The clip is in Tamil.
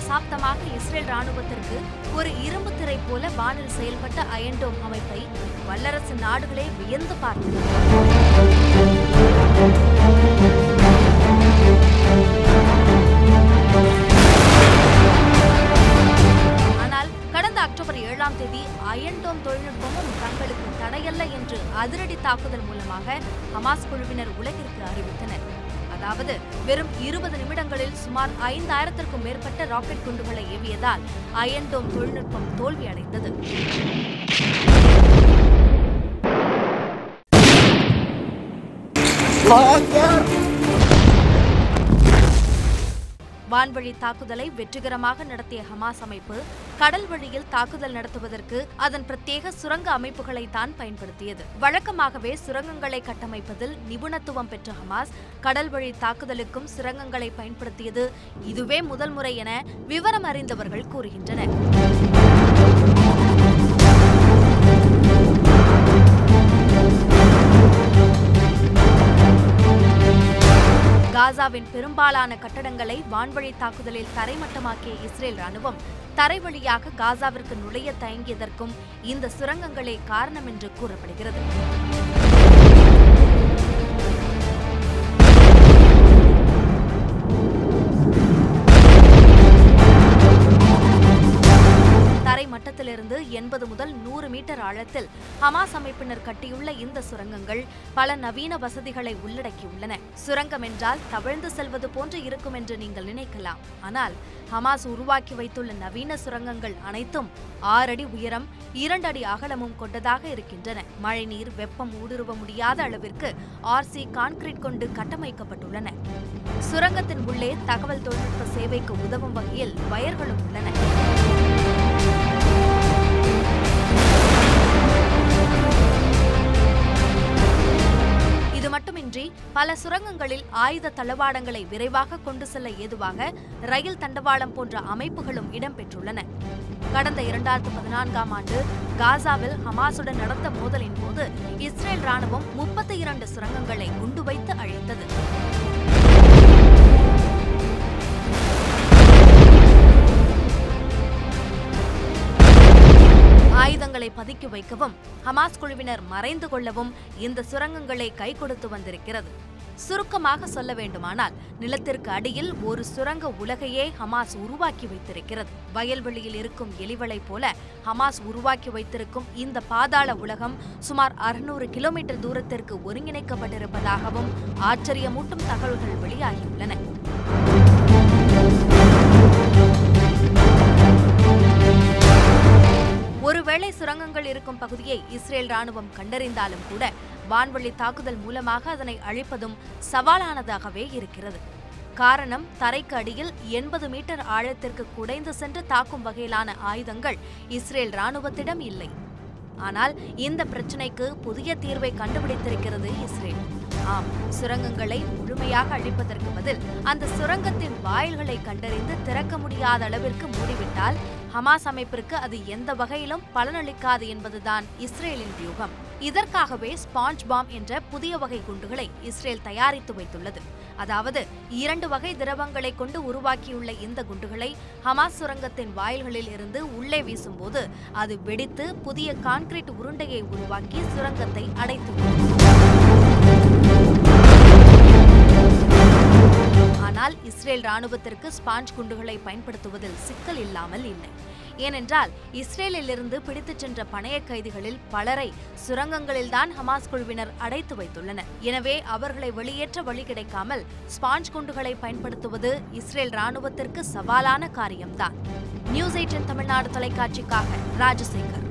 தசாப்தமாக இஸ்ரேல் ராணுவத்திற்கு ஒரு இரும்பு திரை போல வானில் செயல்பட்ட அயன்டோம் அமைப்பை வல்லரசு நாடுகளே வியந்து பார்த்தன ஆனால் கடந்த அக்டோபர் ஏழாம் தேதி அயன்டோம் தொழில்நுட்பமும் தங்களுக்கு தடையல்ல என்று அதிரடி தாக்குதல் மூலமாக ஹமாஸ் குழுவினர் உலகிற்கு அறிவித்தனர் அதாவது வெறும் இருபது நிமிடங்களில் சுமார் ஐந்தாயிரத்திற்கும் மேற்பட்ட ராக்கெட் குண்டுகளை ஏவியதால் அயன்டோம் தொழில்நுட்பம் தோல்வியடைந்தது வான்வழி தாக்குதலை வெற்றிகரமாக நடத்திய ஹமாஸ் அமைப்பு கடல் வழியில் தாக்குதல் நடத்துவதற்கு அதன் பிரத்யேக சுரங்க அமைப்புகளை தான் பயன்படுத்தியது வழக்கமாகவே சுரங்கங்களை கட்டமைப்பதில் நிபுணத்துவம் பெற்ற ஹமாஸ் கடல் வழி தாக்குதலுக்கும் சுரங்கங்களை பயன்படுத்தியது இதுவே முதல் முறை என விவரம் அறிந்தவர்கள் கூறுகின்றனர் காசாவின் பெரும்பாலான கட்டடங்களை வான்வழி தாக்குதலில் தரைமட்டமாக்கிய இஸ்ரேல் ராணுவம் தரை வழியாக காசாவிற்கு நுழைய தயங்கியதற்கும் இந்த சுரங்கங்களே காரணம் என்று கூறப்படுகிறது தரை மட்டத்திலிருந்து எண்பது முதல் நூறு மீட்டர் ஆழத்தில் ஹமாஸ் அமைப்பினர் கட்டியுள்ள இந்த சுரங்கங்கள் பல நவீன வசதிகளை உள்ளடக்கியுள்ளன சுரங்கம் என்றால் தவழ்ந்து செல்வது போன்று இருக்கும் என்று நீங்கள் நினைக்கலாம் ஆனால் ஹமாஸ் உருவாக்கி வைத்துள்ள நவீன சுரங்கங்கள் அனைத்தும் ஆறடி உயரம் இரண்டு அடி அகலமும் கொண்டதாக இருக்கின்றன மழைநீர் வெப்பம் ஊடுருவ முடியாத அளவிற்கு ஆர்சி கான்கிரீட் கொண்டு கட்டமைக்கப்பட்டுள்ளன சுரங்கத்தின் உள்ளே தகவல் தொழில்நுட்ப சேவைக்கு உதவும் வகையில் வயர்களும் உள்ளன இது மட்டுமின்றி பல சுரங்கங்களில் ஆயுத தளவாடங்களை விரைவாக கொண்டு செல்ல ஏதுவாக ரயில் தண்டவாளம் போன்ற அமைப்புகளும் இடம்பெற்றுள்ளன கடந்த இரண்டாயிரத்து பதினான்காம் ஆண்டு காசாவில் ஹமாசுடன் நடந்த மோதலின் போது இஸ்ரேல் ராணுவம் முப்பத்தி இரண்டு சுரங்கங்களை குண்டு வைத்து அழித்தது ஆயுதங்களை பதுக்கி வைக்கவும் ஹமாஸ் குழுவினர் மறைந்து கொள்ளவும் இந்த சுரங்கங்களை கை கொடுத்து வந்திருக்கிறது சுருக்கமாக சொல்ல வேண்டுமானால் நிலத்திற்கு அடியில் ஒரு சுரங்க உலகையே ஹமாஸ் உருவாக்கி வைத்திருக்கிறது வயல்வெளியில் இருக்கும் எலிவளை போல ஹமாஸ் உருவாக்கி வைத்திருக்கும் இந்த பாதாள உலகம் சுமார் அறுநூறு கிலோமீட்டர் தூரத்திற்கு ஒருங்கிணைக்கப்பட்டிருப்பதாகவும் ஆச்சரியமூட்டும் தகவல்கள் வெளியாகியுள்ளன ஒருவேளை சுரங்கங்கள் இருக்கும் பகுதியை இஸ்ரேல் ராணுவம் கண்டறிந்தாலும் கூட வான்வழி தாக்குதல் மூலமாக அதனை அழிப்பதும் சவாலானதாகவே இருக்கிறது காரணம் தரைக்கு அடியில் எண்பது மீட்டர் ஆழத்திற்கு குடைந்து சென்று தாக்கும் வகையிலான ஆயுதங்கள் இஸ்ரேல் ராணுவத்திடம் இல்லை ஆனால் இந்த பிரச்சினைக்கு புதிய தீர்வை கண்டுபிடித்திருக்கிறது இஸ்ரேல் ஆம் சுரங்கங்களை முழுமையாக அழிப்பதற்கு பதில் அந்த சுரங்கத்தின் வாயில்களை கண்டறிந்து திறக்க முடியாத அளவிற்கு மூடிவிட்டால் ஹமாஸ் அமைப்பிற்கு அது எந்த வகையிலும் பலனளிக்காது என்பதுதான் இஸ்ரேலின் வியூகம் இதற்காகவே ஸ்பாஞ்ச் பாம் என்ற புதிய வகை குண்டுகளை இஸ்ரேல் தயாரித்து வைத்துள்ளது அதாவது இரண்டு வகை திரவங்களை கொண்டு உருவாக்கியுள்ள இந்த குண்டுகளை ஹமாஸ் சுரங்கத்தின் வாயில்களில் இருந்து உள்ளே வீசும்போது அது வெடித்து புதிய கான்கிரீட் உருண்டையை உருவாக்கி சுரங்கத்தை அடைத்துவிடும் ஆனால் இஸ்ரேல் ராணுவத்திற்கு ஸ்பாஞ்ச் குண்டுகளை பயன்படுத்துவதில் சிக்கல் இல்லாமல் இல்லை ஏனென்றால் இஸ்ரேலிலிருந்து பிடித்துச் சென்ற பணைய கைதிகளில் பலரை சுரங்கங்களில்தான் ஹமாஸ் குழுவினர் அடைத்து வைத்துள்ளனர் எனவே அவர்களை வெளியேற்ற வழி கிடைக்காமல் ஸ்பாஞ்ச் குண்டுகளை பயன்படுத்துவது இஸ்ரேல் ராணுவத்திற்கு சவாலான காரியம்தான் நியூஸ் எயிட்டின் தமிழ்நாடு தொலைக்காட்சிக்காக ராஜசேகர்